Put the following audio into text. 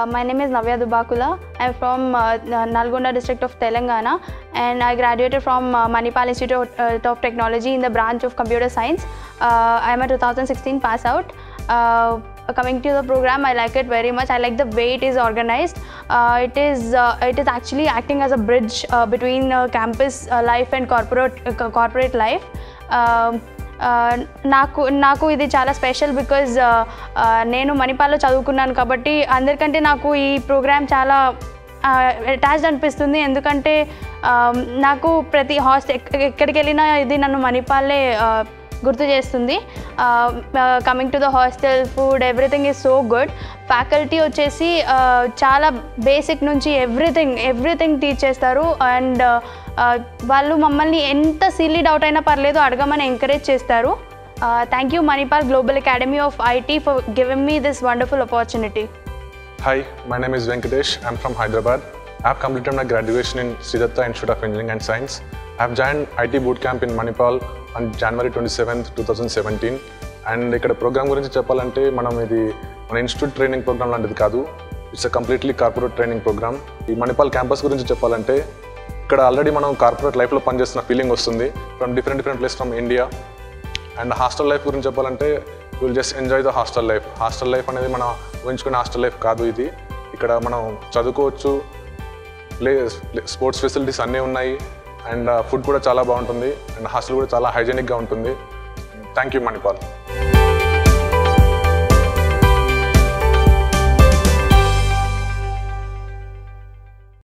Uh, my name is Navya Dubakula. I'm from uh, Nalgonda district of Telangana and I graduated from uh, Manipal Institute uh, of Technology in the branch of Computer Science. Uh, I am a 2016 pass out. Uh, coming to the program, I like it very much. I like the way it is organized. Uh, it is uh, it is actually acting as a bridge uh, between uh, campus uh, life and corporate uh, corporate life. Um, ఆ, నాకు నాకు ఇది చాలా special because నేను మణిపాల్లో చదువుకున్నాను కాబట్టి అందరికంటే నాకు ఈ ప్రోగ్రామ్ చాలా అటాచ్డ్ అనిపిస్తుంది ఎందుకంటే ఆ, నాకు ప్రతి హాస్టల్ ఎక్కడికి వెళ్ళినా ఇది నన్ను మణిపాలే ఆ, గుర్తు చేస్తుంది coming to the hostel food everything is so good faculty వచ్చేసి ఆ, చాలా బేసిక్ నుంచి ఎవ్రీథింగ్ ఎవ్రీథింగ్ టీచ్ చేస్తారు అండ్ వాళ్ళు మమ్మల్ని ఎంత సిల్లీ డౌట్ అయినా పర్లేదు అడగమని ఎంకరేజ్ చేస్తారు thank you Manipal global academy of IT for giving me this wonderful opportunity Hi, my name is Venkatesh. I'm from Hyderabad. I have completed my graduation in Siddhartha Institute of Engineering and Science. I have joined IT Bootcamp in Manipal on January 27th, 2017. And ఇక్కడ program గురించి చెప్పాలంటే మనం ఇది మన institute training program లాంటిది కాదు it's a completely corporate training program ఈ Manipal campus గురించి చెప్పాలంటే ఇక్కడ ఆల్రెడీ మనం కార్పొరేట్ లైఫ్లో పనిచేస్తున్న ఫీలింగ్ వస్తుంది from different different place from India and hostel life గురించి చెప్పాలంటే will just enjoy the hostel life hostel life అనేది మనం ఊహించుకునే హాస్టల్ లైఫ్ కాదు ఇది ఇక్కడ మనం చదువుకోవచ్చు ప్లే స్పోర్ట్స్ ఫెసిలిటీస్ అన్నీ ఉన్నాయి అండ్ ఫుడ్ కూడా చాలా బాగుంటుంది అండ్ హాస్టల్ కూడా చాలా హైజెనిక్గా ఉంటుంది థ్యాంక్ యూ మణిపాల్